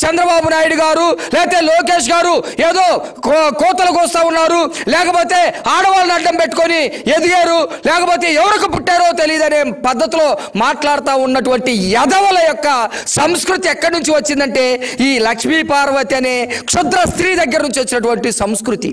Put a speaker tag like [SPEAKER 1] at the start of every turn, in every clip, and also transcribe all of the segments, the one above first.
[SPEAKER 1] చంద్రబాబు నాయుడు గారు లేకపోతే లోకేష్ గారు ఏదో కో- కోతలు కోస్తా ఉన్నారు లేకపోతే ఆడవాళ్ళని అడ్డం పెట్టుకొని ఎదిగారు లేకపోతే ఎవరికి పుట్టారో తెలియదనే పద్ధతిలో మాట్లాడుతూ ఉన్నటువంటి యదవల యొక్క సంస్కృతి ఎక్కడి నుంచి వచ్చిందంటే ఈ లక్ష్మీ పార్వతి అనే క్షుద్ర స్త్రీ దగ్గర నుంచి వచ్చినటువంటి సంస్కృతి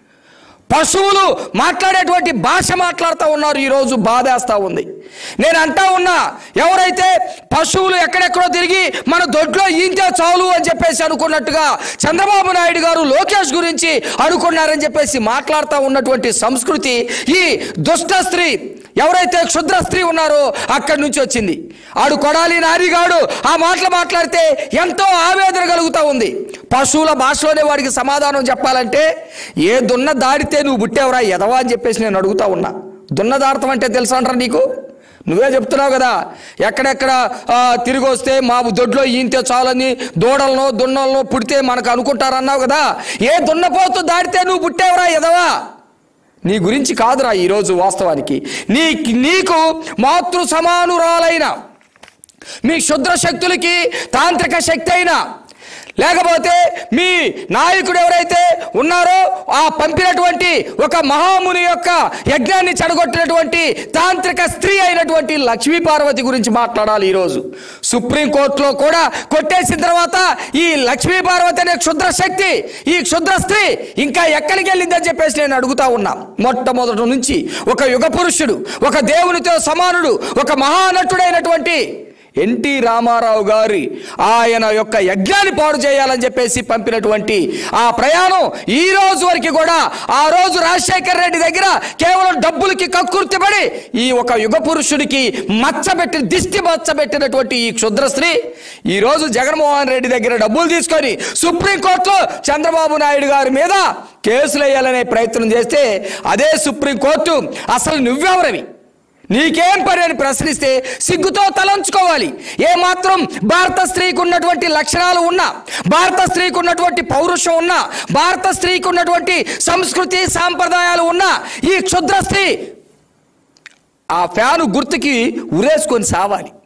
[SPEAKER 1] పశువులు మాట్లాడేటువంటి భాష మాట్లాడుతూ ఉన్నారు ఈరోజు బాధేస్తూ ఉంది నేను అంటా ఉన్నా ఎవరైతే పశువులు ఎక్కడెక్కడో తిరిగి మన దొడ్లో ఈంతే చాలు అని చెప్పేసి అనుకున్నట్టుగా చంద్రబాబు నాయుడు గారు లోకేష్ గురించి అనుకున్నారని చెప్పేసి మాట్లాడుతూ ఉన్నటువంటి సంస్కృతి ఈ దుష్ట స్త్రీ ఎవరైతే క్షుద్ర స్త్రీ ఉన్నారో అక్కడి నుంచి వచ్చింది ఆడు కొడాలి నారిగాడు ఆ మాటలు మాట్లాడితే ఎంతో ఆవేదన కలుగుతూ ఉంది పశువుల భాషలోనే వాడికి సమాధానం చెప్పాలంటే ఏ దున్న దాడితే నువ్వు పుట్టావురా ఎదవా అని చెప్పేసి నేను అడుగుతా ఉన్నా దున్న దాడతాం అంటే తెలుసా అంటారా నీకు నువ్వే చెప్తున్నావు కదా ఎక్కడెక్కడ ఆ, తిరిగి వస్తే మా దొడ్లో ఈంతే చాలని దూడలను దున్నలను పుడితే మనకు అనుకుంటారన్నావు కదా ఏ దున్నపోతు దాడితే నువ్వు పుట్టావురా ఎదవా నీ గురించి కాదురా ఈరోజు వాస్తవానికి నీ నీకు మాతృ సమానురాలైన మీ క్షుద్ర శక్తులకి తాంత్రిక శక్తి అయినా లేకపోతే మీ నాయకుడు ఎవరైతే ఉన్నారో ఆ పంపినటువంటి ఒక మహాముని యొక్క యజ్ఞాన్ని చెడగొట్టినటువంటి తాంత్రిక స్త్రీ అయినటువంటి లక్ష్మీ పార్వతి గురించి మాట్లాడాలి ఈరోజు సుప్రీంకోర్టులో కూడా కొట్టేసిన తర్వాత ఈ లక్ష్మీ పార్వతి అనే క్షుద్ర శక్తి ఈ క్షుద్ర స్త్రీ ఇంకా ఎక్కడికి వెళ్ళిందని చెప్పేసి నేను అడుగుతా ఉన్నా మొట్టమొదటి నుంచి ఒక యుగ పురుషుడు ఒక దేవునితో సమానుడు ఒక మహానటుడైనటువంటి ఎన్టీ రామారావు గారి ఆయన యొక్క యజ్ఞాన్ని పాడు చేయాలని చెప్పేసి పంపినటువంటి ఆ ప్రయాణం ఈ రోజు వరకు కూడా ఆ రోజు రాజశేఖర్ రెడ్డి దగ్గర కేవలం డబ్బులకి కక్కుర్తిపడి ఈ ఒక యుగ పురుషుడికి మచ్చబెట్టి దిష్టి మచ్చబెట్టినటువంటి ఈ క్షుద్ర స్త్రీ ఈ రోజు జగన్మోహన్ రెడ్డి దగ్గర డబ్బులు తీసుకొని సుప్రీంకోర్టులో చంద్రబాబు నాయుడు గారి మీద కేసులు వేయాలనే ప్రయత్నం చేస్తే అదే సుప్రీంకోర్టు అసలు నువ్వెవరవి నీకేం పని అని ప్రశ్నిస్తే సిగ్గుతో తలంచుకోవాలి ఏ మాత్రం భారత స్త్రీకి ఉన్నటువంటి లక్షణాలు ఉన్నా భారత స్త్రీకి ఉన్నటువంటి పౌరుషం ఉన్నా భారత స్త్రీకి ఉన్నటువంటి సంస్కృతి సాంప్రదాయాలు ఉన్నా ఈ క్షుద్ర స్త్రీ ఆ ఫ్యాను గుర్తుకి ఉరేసుకొని సావాలి